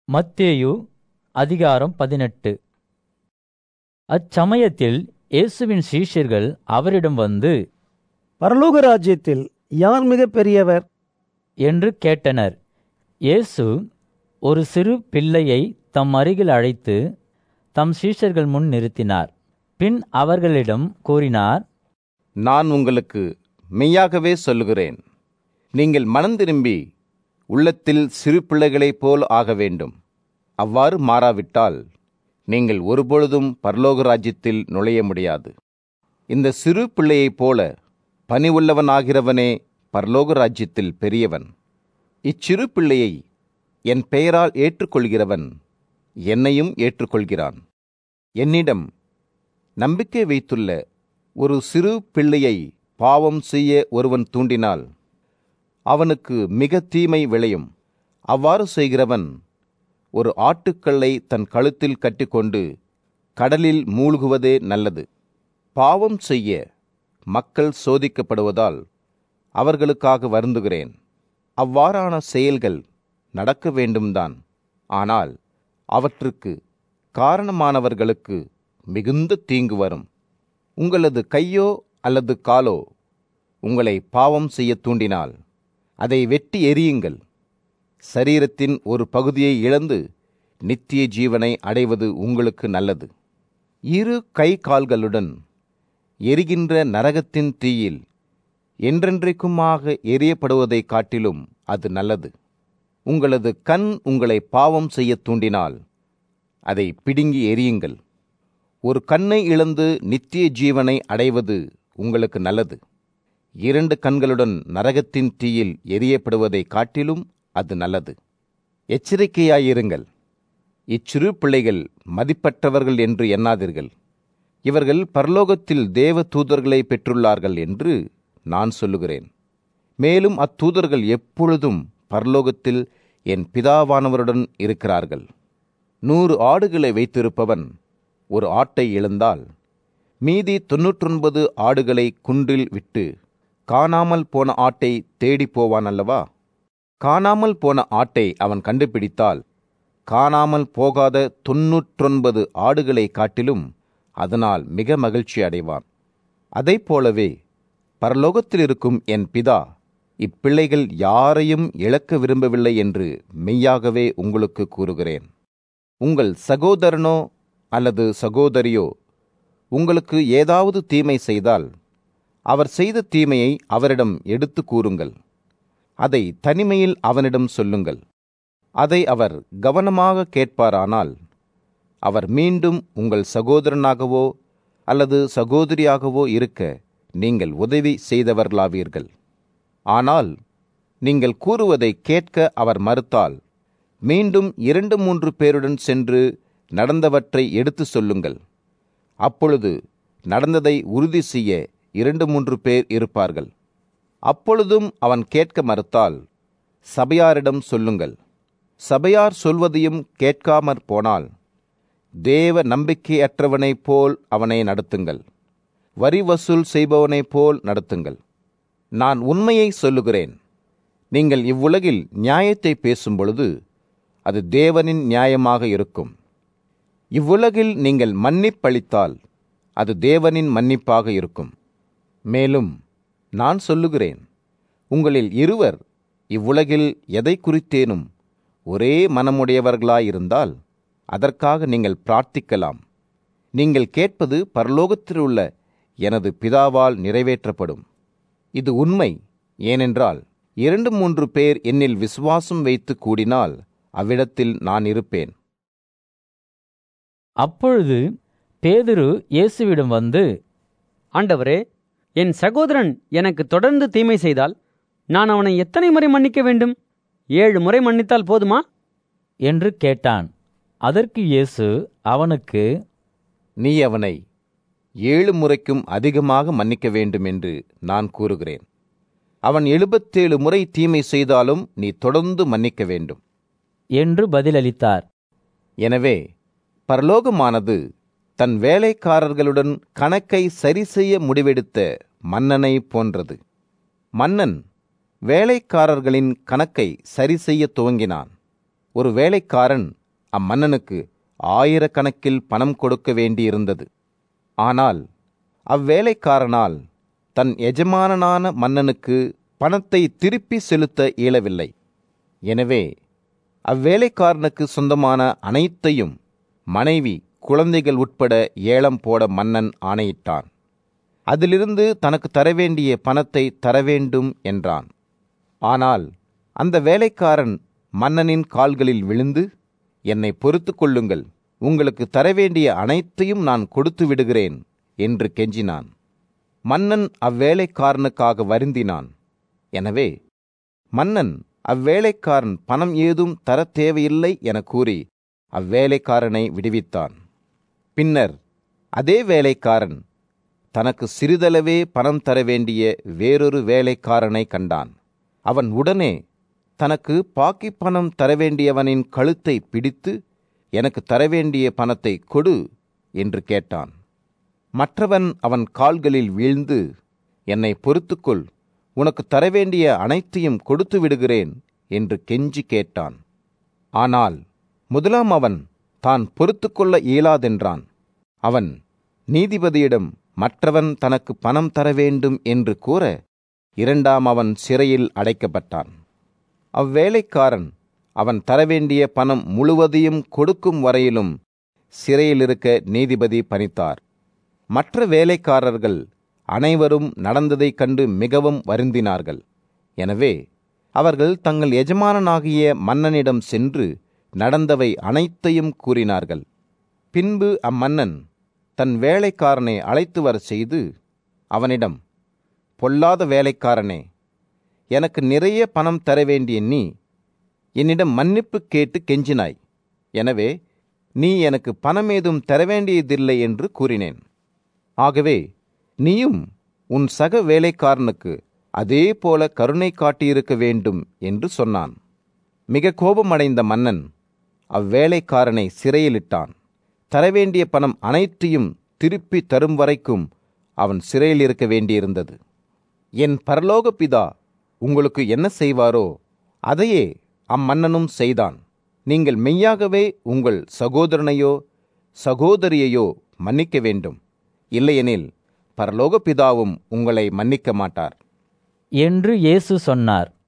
மத்தேயு அதிகாரம் பதினெட்டு அச்சமயத்தில் இயேசுவின் சீஷர்கள் அவரிடம் வந்து பரலோக ராஜ்யத்தில் யார் மிக பெரியவர் என்று கேட்டனர் இயேசு ஒரு சிறு பிள்ளையை தம் அருகில் அழைத்து தம் சீஷர்கள் முன் நிறுத்தினார் பின் அவர்களிடம் கூறினார் நான் உங்களுக்கு மெய்யாகவே சொல்லுகிறேன் நீங்கள் மனம் திரும்பி உள்ளத்தில் சிறு பிள்ளைகளைப் போல் ஆக வேண்டும் அவ்வாறு மாறாவிட்டால் நீங்கள் ஒருபொழுதும் பரலோக ராஜ்யத்தில் நுழைய முடியாது இந்த சிறு பிள்ளையைப் போல பணிவுள்ளவனாகிறவனே பரலோக ராஜ்யத்தில் பெரியவன் இச்சிறு பிள்ளையை என் பெயரால் ஏற்றுக்கொள்கிறவன் என்னையும் ஏற்றுக்கொள்கிறான் என்னிடம் நம்பிக்கை வைத்துள்ள ஒரு சிறு பிள்ளையை பாவம் செய்ய ஒருவன் தூண்டினால் அவனுக்கு மிக தீமை விளையும் அவ்வாறு செய்கிறவன் ஒரு ஆட்டுக்கல்லை தன் கழுத்தில் கட்டிக்கொண்டு கடலில் மூழ்குவதே நல்லது பாவம் செய்ய மக்கள் சோதிக்கப்படுவதால் அவர்களுக்காக வருந்துகிறேன் அவ்வாறான செயல்கள் நடக்க வேண்டும்தான் ஆனால் அவற்றுக்கு காரணமானவர்களுக்கு மிகுந்த தீங்கு வரும் உங்களது கையோ அல்லது காலோ உங்களை பாவம் செய்ய தூண்டினால் அதை வெட்டி எறியுங்கள் சரீரத்தின் ஒரு பகுதியை இழந்து நித்திய ஜீவனை அடைவது உங்களுக்கு நல்லது இரு கை கால்களுடன் எரிகின்ற நரகத்தின் தீயில் என்றென்றைக்குமாக எரியப்படுவதைக் காட்டிலும் அது நல்லது உங்களது கண் உங்களை பாவம் செய்ய தூண்டினால் அதை பிடுங்கி எறியுங்கள் ஒரு கண்ணை இழந்து நித்திய ஜீவனை அடைவது உங்களுக்கு நல்லது இரண்டு கண்களுடன் நரகத்தின் தீயில் எரியப்படுவதைக் காட்டிலும் அது நல்லது எச்சரிக்கையாயிருங்கள் இச்சிறு பிள்ளைகள் மதிப்பற்றவர்கள் என்று எண்ணாதீர்கள் இவர்கள் பரலோகத்தில் தேவ தூதர்களை பெற்றுள்ளார்கள் என்று நான் சொல்லுகிறேன் மேலும் அத்தூதர்கள் எப்பொழுதும் பரலோகத்தில் என் பிதாவானவருடன் இருக்கிறார்கள் நூறு ஆடுகளை வைத்திருப்பவன் ஒரு ஆட்டை இழந்தால் மீதி தொன்னூற்றொன்பது ஆடுகளை குன்றில் விட்டு காணாமல் போன ஆட்டை தேடிப் போவான் அல்லவா காணாமல் போன ஆட்டை அவன் கண்டுபிடித்தால் காணாமல் போகாத தொன்னூற்றொன்பது ஆடுகளை காட்டிலும் அதனால் மிக மகிழ்ச்சி அடைவான் அதைப் போலவே பரலோகத்தில் இருக்கும் என் பிதா இப்பிள்ளைகள் யாரையும் இழக்க விரும்பவில்லை என்று மெய்யாகவே உங்களுக்கு கூறுகிறேன் உங்கள் சகோதரனோ அல்லது சகோதரியோ உங்களுக்கு ஏதாவது தீமை செய்தால் அவர் செய்த தீமையை அவரிடம் எடுத்து கூறுங்கள் அதை தனிமையில் அவனிடம் சொல்லுங்கள் அதை அவர் கவனமாக கேட்பாரானால் அவர் மீண்டும் உங்கள் சகோதரனாகவோ அல்லது சகோதரியாகவோ இருக்க நீங்கள் உதவி செய்தவர்களாவீர்கள் ஆனால் நீங்கள் கூறுவதை கேட்க அவர் மறுத்தால் மீண்டும் இரண்டு மூன்று பேருடன் சென்று நடந்தவற்றை எடுத்து சொல்லுங்கள் அப்பொழுது நடந்ததை உறுதி செய்ய இரண்டு மூன்று பேர் இருப்பார்கள் அப்பொழுதும் அவன் கேட்க மறுத்தால் சபையாரிடம் சொல்லுங்கள் சபையார் சொல்வதையும் கேட்காமற் போனால் தேவ நம்பிக்கையற்றவனைப் போல் அவனை நடத்துங்கள் வரி வசூல் செய்பவனைப் போல் நடத்துங்கள் நான் உண்மையை சொல்லுகிறேன் நீங்கள் இவ்வுலகில் நியாயத்தை பேசும் பொழுது அது தேவனின் நியாயமாக இருக்கும் இவ்வுலகில் நீங்கள் மன்னிப்பளித்தால் அது தேவனின் மன்னிப்பாக இருக்கும் மேலும் நான் சொல்லுகிறேன் உங்களில் இருவர் இவ்வுலகில் எதை குறித்தேனும் ஒரே மனமுடையவர்களாயிருந்தால் அதற்காக நீங்கள் பிரார்த்திக்கலாம் நீங்கள் கேட்பது பரலோகத்தில் உள்ள எனது பிதாவால் நிறைவேற்றப்படும் இது உண்மை ஏனென்றால் இரண்டு மூன்று பேர் என்னில் விசுவாசம் வைத்து கூடினால் அவ்விடத்தில் நான் இருப்பேன் அப்பொழுது பேதுரு இயேசுவிடம் வந்து ஆண்டவரே என் சகோதரன் எனக்கு தொடர்ந்து தீமை செய்தால் நான் அவனை எத்தனை முறை மன்னிக்க வேண்டும் ஏழு முறை மன்னித்தால் போதுமா என்று கேட்டான் அதற்கு இயேசு அவனுக்கு நீ அவனை ஏழு முறைக்கும் அதிகமாக மன்னிக்க வேண்டும் என்று நான் கூறுகிறேன் அவன் எழுபத்தேழு முறை தீமை செய்தாலும் நீ தொடர்ந்து மன்னிக்க வேண்டும் என்று பதிலளித்தார் எனவே பரலோகமானது தன் வேலைக்காரர்களுடன் கணக்கை சரி செய்ய முடிவெடுத்த மன்னனை போன்றது மன்னன் வேலைக்காரர்களின் கணக்கை சரி செய்ய துவங்கினான் ஒரு வேலைக்காரன் அம்மன்னனுக்கு ஆயிரக்கணக்கில் பணம் கொடுக்க வேண்டியிருந்தது ஆனால் அவ்வேலைக்காரனால் தன் எஜமானனான மன்னனுக்கு பணத்தை திருப்பி செலுத்த இயலவில்லை எனவே அவ்வேலைக்காரனுக்கு சொந்தமான அனைத்தையும் மனைவி குழந்தைகள் உட்பட ஏலம் போட மன்னன் ஆணையிட்டான் அதிலிருந்து தனக்கு தரவேண்டிய பணத்தை தரவேண்டும் என்றான் ஆனால் அந்த வேலைக்காரன் மன்னனின் கால்களில் விழுந்து என்னை பொறுத்து கொள்ளுங்கள் உங்களுக்கு தரவேண்டிய அனைத்தையும் நான் கொடுத்து விடுகிறேன் என்று கெஞ்சினான் மன்னன் அவ்வேலைக்காரனுக்காக வருந்தினான் எனவே மன்னன் அவ்வேலைக்காரன் பணம் ஏதும் தரத் தேவையில்லை என கூறி அவ்வேலைக்காரனை விடுவித்தான் பின்னர் அதே வேலைக்காரன் தனக்கு சிறிதளவே பணம் தர வேண்டிய வேறொரு வேலைக்காரனை கண்டான் அவன் உடனே தனக்கு பாக்கி பணம் தரவேண்டியவனின் கழுத்தை பிடித்து எனக்கு தரவேண்டிய பணத்தை கொடு என்று கேட்டான் மற்றவன் அவன் கால்களில் வீழ்ந்து என்னை பொறுத்துக்கொள் உனக்கு தரவேண்டிய அனைத்தையும் கொடுத்து விடுகிறேன் என்று கெஞ்சி கேட்டான் ஆனால் முதலாம் அவன் தான் பொறுத்துக்கொள்ள இயலாதென்றான் அவன் நீதிபதியிடம் மற்றவன் தனக்கு பணம் தர வேண்டும் என்று கூற இரண்டாம் அவன் சிறையில் அடைக்கப்பட்டான் அவ்வேலைக்காரன் அவன் தரவேண்டிய பணம் முழுவதையும் கொடுக்கும் வரையிலும் சிறையில் இருக்க நீதிபதி பணித்தார் மற்ற வேலைக்காரர்கள் அனைவரும் நடந்ததைக் கண்டு மிகவும் வருந்தினார்கள் எனவே அவர்கள் தங்கள் எஜமானனாகிய மன்னனிடம் சென்று நடந்தவை அனைத்தையும் கூறினார்கள் பின்பு அம்மன்னன் தன் வேலைக்காரனை அழைத்து வர செய்து அவனிடம் பொல்லாத வேலைக்காரனே எனக்கு நிறைய பணம் தர வேண்டிய நீ என்னிடம் மன்னிப்பு கேட்டு கெஞ்சினாய் எனவே நீ எனக்கு பணம் ஏதும் தர வேண்டியதில்லை என்று கூறினேன் ஆகவே நீயும் உன் சக வேலைக்காரனுக்கு அதே போல கருணை காட்டியிருக்க வேண்டும் என்று சொன்னான் மிக கோபமடைந்த மன்னன் அவ்வேலைக்காரனை சிறையிலிட்டான் தரவேண்டிய பணம் அனைத்தையும் திருப்பி தரும் வரைக்கும் அவன் சிறையில் இருக்க வேண்டியிருந்தது என் பரலோக பிதா உங்களுக்கு என்ன செய்வாரோ அதையே அம்மன்னனும் செய்தான் நீங்கள் மெய்யாகவே உங்கள் சகோதரனையோ சகோதரியையோ மன்னிக்க வேண்டும் இல்லையெனில் பரலோக பிதாவும் உங்களை மன்னிக்க மாட்டார் என்று இயேசு சொன்னார்